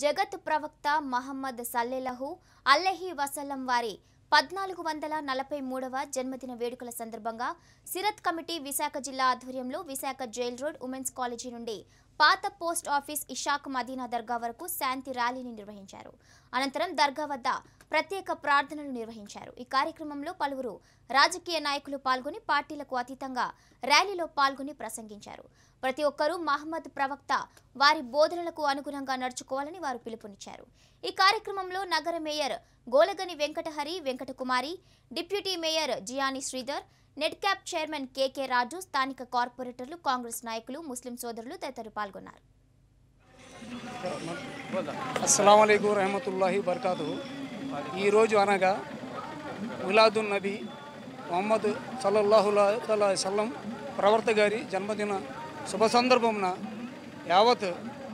జగత్ ప్రవక్త మహమ్మద్ సల్లెలహు అల్లెహి వసల్లం వారి పద్నాలుగు వందల నలభై మూడవ జన్మదిన వేడుకల సందర్భంగా సిరత్ కమిటీ విశాఖ జిల్లా ఆధ్వర్యంలో Visakha jail road women's college నుండి పాత పోస్ట్ ఆఫీస్ ఇషాక్ మదీనా దర్గా వరకు శాంతి ర్యాలీని నిర్వహించారు అనంతరం దర్గా వద్ద ప్రత్యేక ప్రార్థనలు నిర్వహించారు ఈ కార్యక్రమంలో పలువురు రాజకీయ నాయకులు పాల్గొని పార్టీలకు అతీతంగా ర్యాలీలో పాల్గొని ప్రసంగించారు ప్రతి ఒక్కరూ మహమ్మద్ ప్రవక్త వారి బోధనలకు అనుగుణంగా నడుచుకోవాలని వారు పిలుపునిచ్చారు ఈ కార్యక్రమంలో నగర mayor Golagani Venkatahari Venkatakumari deputy mayor Jiyani Sridhar NEDCAP chairman KK Raju స్థానిక కార్పొరేటర్లు కాంగ్రెస్ నాయకులు ముస్లిం సోదరులు తదితరులు పాల్గొన్నారు అస్సలం అయికు రహమతుల్లాహి బర్కాతు ఈరోజు అనగా మిలాదున్ నబీ మొహమ్మద్ సల్లల్లాహు తలా సల్లం ప్రవర్త గారి జన్మదిన శుభ సందర్భమున యావత్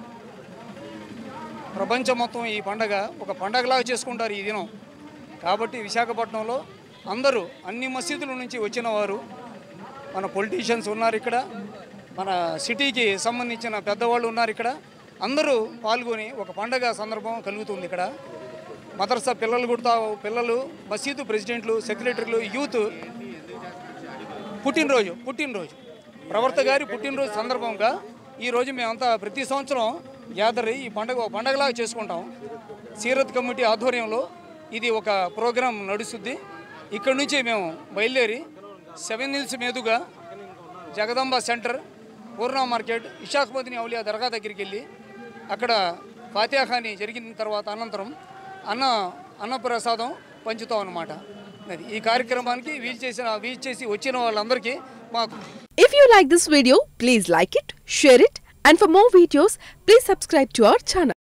ప్రపంచం మొత్తం ఈ పండగ ఒక పండగలాగా చేసుకుంటారు ఈ దినం కాబట్టి విశాఖపట్నంలో అందరూ అన్ని మసీదుల నుంచి వచ్చిన వారు మన పొలిటీషియన్స్ ఉన్నారు ఇక్కడ మన సిటీకి సంబంధించిన పెద్దవాళ్ళు ఉన్నారు ఇక్కడ అందరూ పాల్గొని ఒక పండగ సందర్భం కలుగుతుంది ఇక్కడ మదర్సా పిల్లలు కూడా పిల్లలు మసీదు ప్రెసిడెంట్లు సెక్రటరీలు యూత్ పుట్టినరోజు పుట్టినరోజు ప్రవర్త గారి పుట్టినరోజు సందర్భంగా ఈరోజు మేమంతా ప్రతి సంవత్సరం గ్యాదర్ అయ్యి ఈ పండగ ఒక పండగలాగా చేసుకుంటాం సీరత్ కమిటీ ఆధ్వర్యంలో ఇది ఒక ప్రోగ్రాం నడుస్తుంది ఇక్కడ నుంచి మేము బయలుదేరి సెవెన్ హిల్స్ మీదుగా జగదంబ సెంటర్ పూర్ణ మార్కెట్ ఇషాఖ్మదిని ఔలియా దర్గా దగ్గరికి వెళ్ళి అక్కడ ఫాతియాఖాని జరిగిన తర్వాత అనంతరం అన్న అన్నప్రసాదం పంచుతాం అన్నమాట అది ఈ కార్యక్రమానికి వీలు చేసిన వీలు చేసి వచ్చిన వాళ్ళందరికీ మాకు If you like this video, please like it, share it, and for more videos, please subscribe to our channel.